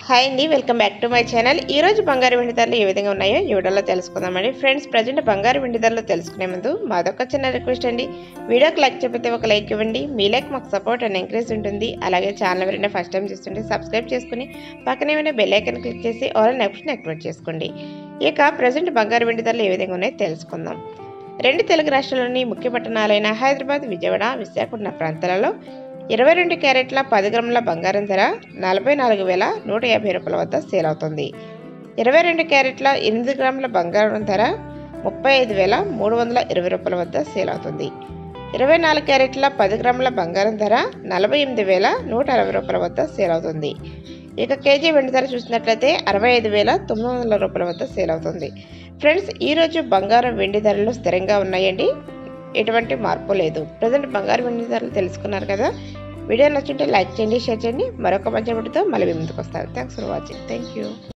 hi అండి welcome back to my channel ఈ రోజు బంగారు వెండి ధరలు ఏ విధంగా ఉన్నాయో ఈ వీడియోలో తెలుసుకుందామండి ఫ్రెండ్స్ ప్రజెంట్ బంగారు వెండి ధరలు తెలుసుకునే ముందు మాదొక చిన్న రిక్వెస్ట్ అండి వీడియోకి లైక్ చెప్పితే ఒక లైక్ ఇవ్వండి మీ లైక్ మాకు సపోర్ట్ అండ్ ఎంకరేజ్ ఉంటుంది అలాగే ఛానల్ ఎవరైనా ఫస్ట్ టైం చూస్తుంటే సబ్స్క్రైబ్ చేసుకుని పక్కనే ఉన్న బెల్ ఐకన్ క్లిక్ చేసి ఆల్ ఆప్షన్ యాక్టివేట్ చేసుకోండి ఇక ప్రజెంట్ బంగారు వెండి ధరలు ఏ విధంగా ఉన్నాయో తెలుసుకుందాం రెండు తెలుగు రాష్ట్రాల్లోని ముఖ్య పట్టణాలైన హైదరాబాద్ విజయవాడ విశాఖపట్నం ప్రాంతాలలో ఇరవై రెండు క్యారెట్ల పది గ్రాముల బంగారం ధర నలభై నాలుగు వేల నూట యాభై రూపాయల వద్ద సేల్ అవుతుంది ఇరవై రెండు క్యారెట్ల ఎనిమిది గ్రాముల బంగారం ధర ముప్పై ఐదు వేల మూడు వందల ఇరవై రూపాయల వద్ద సేల్ అవుతుంది ఇరవై నాలుగు క్యారెట్ల పది గ్రాముల బంగారం ధర నలభై ఎనిమిది వేల నూట అరవై రూపాయల వద్ద సేల్ అవుతుంది ఇక కేజీ వెండి ధర చూసినట్లయితే అరవై ఐదు వేల తొమ్మిది వందల రూపాయల వద్ద సేల్ అవుతుంది ఫ్రెండ్స్ ఈరోజు బంగారం వెండి ధరలు స్థిరంగా ఉన్నాయండి ఎటువంటి మార్పు లేదు ప్రజెంట్ బంగారు వెండి ధరలు తెలుసుకున్నారు కదా వీడియో నచ్చుంటే లైక్ చేయండి షేర్ చేయండి మరొక మంచి వీడియోతో మళ్ళీ మీ ముందుకు వస్తాను thanks for watching thank you